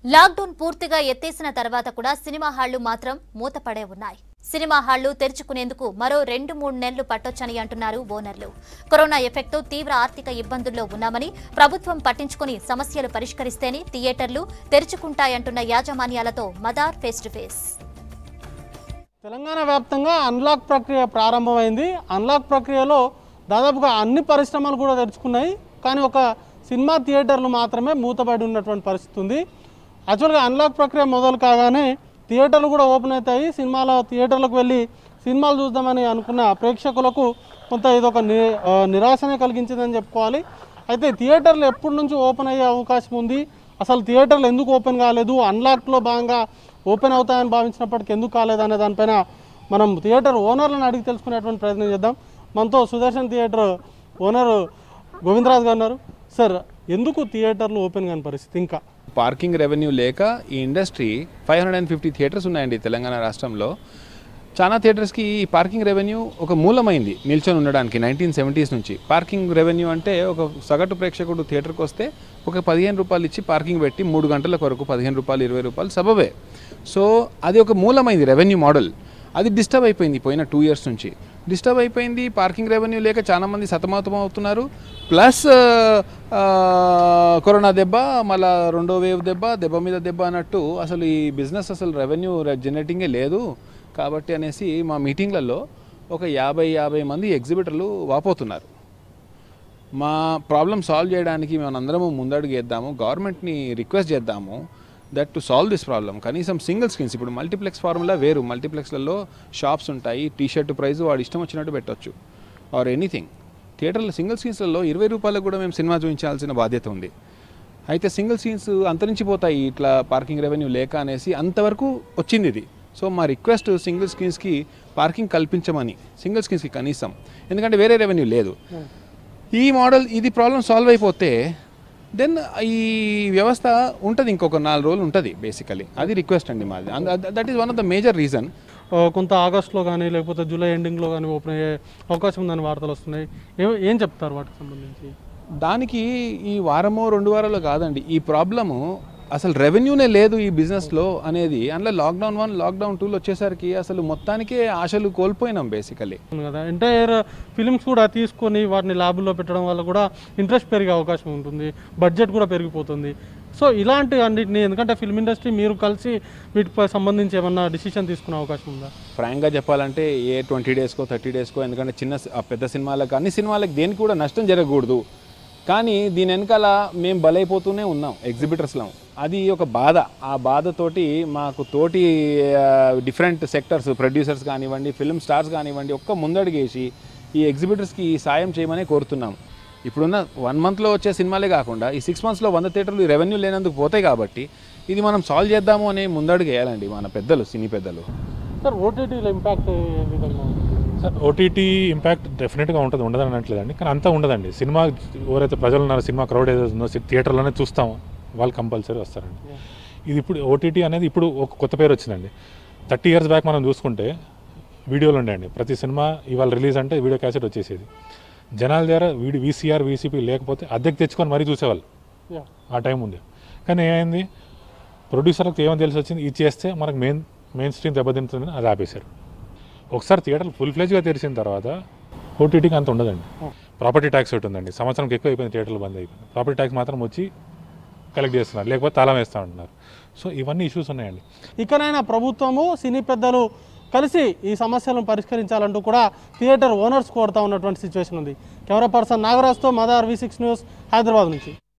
lockdown పూర్తిగా ఎత్తేసిన తర్వాత కూడా సినిమా హాళ్లు మాత్రం మూతపడే ఉన్నాయి సినిమా హాళ్లు తెరుచుకునేందుకు మరో రెండు మూడు నెలలు పట్టొచ్చని అంటున్నారు ఓనర్లు కరోనా ఎఫెక్ట్తో తీవ్ర ఆర్థిక ఇబ్బందుల్లో ఉన్నామని ప్రభుత్వం పట్టించుకుని సమస్యలు పరిష్కరిస్తేనే థియేటర్లు తెరుచుకుంటాయంటున్న యాజమాన్యాలతో Madar face to face Telangana వ్యాప్తంగా అన్లాక్ ప్రక్రియ ప్రారంభమైంది అన్లాక్ ప్రక్రియలో దాదాపుగా అన్ని పరిశ్రమలు కూడా తెరుచుకున్నాయి కానీ ఒక సినిమా థియేటర్లు మాత్రమే మూతబడి ఉన్నటువంటి పరిస్థితి ఉంది యాక్చువల్గా అన్లాక్ ప్రక్రియ మొదలు కాగానే థియేటర్లు కూడా ఓపెన్ అవుతాయి సినిమాల థియేటర్లకు వెళ్ళి సినిమాలు చూద్దామని అనుకున్న ప్రేక్షకులకు కొంత ఇదొక ని ఆ, నిరాశనే కలిగించిందని చెప్పుకోవాలి అయితే థియేటర్లు ఎప్పటి నుంచి ఓపెన్ అయ్యే అవకాశం ఉంది అసలు థియేటర్లు ఎందుకు ఓపెన్ కాలేదు అన్లాక్లో భాగంగా ఓపెన్ అవుతాయని భావించినప్పటికీ ఎందుకు కాలేదు అనే దానిపైన మనం థియేటర్ ఓనర్లను అడిగి తెలుసుకునేటువంటి ప్రయత్నం చేద్దాం మనతో సుదర్శన్ థియేటర్ ఓనర్ గోవిందరాజు గారు ఉన్నారు సార్ ఎందుకు థియేటర్లు ఓపెన్ కాని పరిస్థితి ఇంకా పార్కింగ్ రెవెన్యూ లేక ఈ industry five hundred and fifty theatres ఉన్నాయండి తెలంగాణ రాష్ట్రంలో చాలా థియేటర్స్కి ఈ పార్కింగ్ రెవెన్యూ ఒక మూలమైంది నిల్చొని ఉండడానికి నైన్టీన్ సెవెంటీస్ నుంచి పార్కింగ్ రెవెన్యూ అంటే ఒక సగటు ప్రేక్షకుడు థియేటర్కి వస్తే ఒక పదిహేను రూపాయలు ఇచ్చి పార్కింగ్ పెట్టి మూడు గంటల వరకు పదిహేను రూపాయలు ఇరవై రూపాయలు సబబే సో అది ఒక మూలమైంది రెవెన్యూ మోడల్ అది డిస్టర్బ్ అయిపోయింది పోయిన టూ ఇయర్స్ నుంచి డిస్టర్బ్ అయిపోయింది పార్కింగ్ రెవెన్యూ లేక చాలా మంది సతమతం అవుతున్నారు ప్లస్ ఆ, కరోనా దెబ్బ మళ్ళా రెండో వేవ్ దెబ్బ దెబ్బ మీద దెబ్బ అన్నట్టు అసలు ఈ బిజినెస్ అసలు రెవెన్యూ జనరేటింగే లేదు కాబట్టి అనేసి మా మీటింగ్లలో ఒక యాభై యాభై మంది ఎగ్జిబిటర్లు వాపోతున్నారు మా ప్రాబ్లమ్ సాల్వ్ చేయడానికి మేము అందరము ముందడుగు వేద్దాము గవర్నమెంట్ని రిక్వెస్ట్ చేద్దాము that to solve this problem కనీసం సింగిల్ స్క్రీన్స్ ఇప్పుడు మల్టీప్లెక్స్ ఫార్ములా వేరు మల్టీప్లెక్స్లలో షాప్స్ ఉంటాయి టీ షర్ట్ ప్రైస్ వాడు ఇష్టం వచ్చినట్టు పెట్టొచ్చు ఆర్ ఎనీథింగ్ థియేటర్లో సింగిల్ స్క్రీన్స్లలో ఇరవై రూపాయలకు కూడా మేము సినిమా చూపించాల్సిన బాధ్యత ఉంది అయితే సింగిల్ సీన్స్ అంతరించిపోతాయి ఇట్లా పార్కింగ్ రెవెన్యూ లేక అనేసి అంతవరకు వచ్చింది ఇది సో మా రిక్వెస్ట్ సింగిల్ స్క్రీన్స్కి పార్కింగ్ కల్పించమని సింగిల్ స్క్రీన్స్కి కనీసం ఎందుకంటే వేరే రెవెన్యూ లేదు ఈ మోడల్ ఇది ప్రాబ్లం సాల్వ్ అయిపోతే దెన్ ఈ వ్యవస్థ ఉంటుంది ఇంకొక నాలుగు రోజులు ఉంటుంది బేసికలీ అది రిక్వెస్ట్ అండి మాది that is one of the major reason ఆ, కొంత ఆగస్టులో కానీ లేకపోతే జూలై ఎండింగ్లో కానీ ఓపెన్ అయ్యే అవకాశం ఉందని వార్తలు వస్తున్నాయి ఏం ఏం చెప్తారు వాటికి సంబంధించి దానికి ఈ వారమో రెండు వారాలు కాదండి ఈ ప్రాబ్లము అసలు రెవెన్యూనే లేదు ఈ బిజినెస్లో అనేది అందులో లాక్డౌన్ వన్ లాక్డౌన్ టూలో వచ్చేసరికి అసలు మొత్తానికే ఆశలు కోల్పోయినాం బేసికలీ అవును కదా ఎంటైర్ ఫిలిమ్స్ కూడా తీసుకొని వాటిని ల్యాబుల్లో పెట్టడం వల్ల కూడా ఇంట్రెస్ట్ పెరిగే అవకాశం ఉంటుంది బడ్జెట్ కూడా పెరిగిపోతుంది సో ఇలాంటి అన్నిటిని ఎందుకంటే ఫిల్మ్ ఇండస్ట్రీ మీరు కలిసి వీటిపై సంబంధించి ఏమన్నా డిసిషన్ తీసుకునే అవకాశం ఉందా ఫ్రాంక్గా చెప్పాలంటే ఏ ట్వంటీ డేస్కో థర్టీ డేస్కో ఎందుకంటే చిన్న సి- ఆ పెద్ద సినిమాలకు అన్ని సినిమాలకు దేనికి కూడా నష్టం జరగకూడదు కానీ దీని వెనకాల మేము బలైపోతూనే ఉన్నాం ఎగ్జిబిటర్స్లో అది ఒక బాధ ఆ బాధతోటి మాకు తోటి డిఫరెంట్ సెక్టర్స్ ప్రొడ్యూసర్స్ కానివ్వండి ఫిల్మ్ స్టార్స్ కానివ్వండి ఒక్క ముందడుగేసి ఈ ఎగ్జిబిటర్స్కి సాయం చేయమని కోరుతున్నాం ఇప్పుడున్న వన్ మంత్లో వచ్చే సినిమాలే కాకుండా ఈ సిక్స్ మంత్స్లో వంద థియేటర్లు రెవెన్యూ లేనందుకు పోతాయి కాబట్టి ఇది మనం సాల్వ్ చేద్దాము అని ముందడుగు వేయాలండి మన పెద్దలు సినీ పెద్దలు సార్ ఓటీటీలో ఇంపాక్ట్ ఏ విధంగా ఉంది సార్ ఓటీటీ ఇంపాక్ట్ డెఫినెట్గా ఉంటుంది ఉండదని అనట్లేదండి కానీ అంతా ఉండదండి సినిమా ఎవరైతే ప్రజలు ఉన్నారో సినిమా క్రౌడ్ ఏదైతే ఉందో సి- థియేటర్లోనే చూస్తాం వాళ్ళు కంపల్సరీ వస్తారండి ఇది ఇప్పుడు ఓటీటీ అనేది ఇప్పుడు ఒక కొత్త పేరు వచ్చిందండి థర్టీ ఇయర్స్ బ్యాక్ మనం చూసుకుంటే వీడియోలు ఉండేయండి ప్రతి సినిమా ఇవాళ రిలీజ్ అంటే వీడియో క్యాసెట్ వచ్చేసేది జనాల దగ్గర వీడి వీసీఆర్ వీసీపీ లేకపోతే అద్దెకి తెచ్చుకొని మరీ చూసేవాళ్ళు యా ఆ టైం ఉంది కానీ ఏమైంది ప్రొడ్యూసర్లకు ఏమని తెలిసి వచ్చింది ఇది చేస్తే మనకు మెయిన్ మెయిన్ స్ట్రీమ్ దెబ్బతింటుందని అది ఆపేశారు ఒకసారి థియేటర్ ఫుల్ ఫ్లెజ్గా తెరిచిన తర్వాత ఓటీటీకి అంత ఉండదండి ప్రాపర్టీ ట్యాక్స్ ఒకటి ఉందండి సంవత్సరంకి ఎక్కువ అయిపోయింది థియేటర్లు బంద్ అయిపోయింది ప్రాపర్టీ ట్యాక్స్ మాత్రం వచ్చి కలెక్ట్ చేస్తున్నారు లేకపోతే తాళం వేస్తూ ఉంటున్నారు సో ఇవన్నీ ఇష్యూస్ ఉన్నాయండి ఇకనైనా ప్రభుత్వము సినీ పెద్దలు కలిసి ఈ సమస్యలను పరిష్కరించాలంటూ కూడా థియేటర్ ఓనర్స్ కోరుతా ఉన్నటువంటి సిచ్యువేషన్ ఉంది కెమెరా పర్సన్ నాగరాజ్తో Madar V six news Hyderabad నుంచి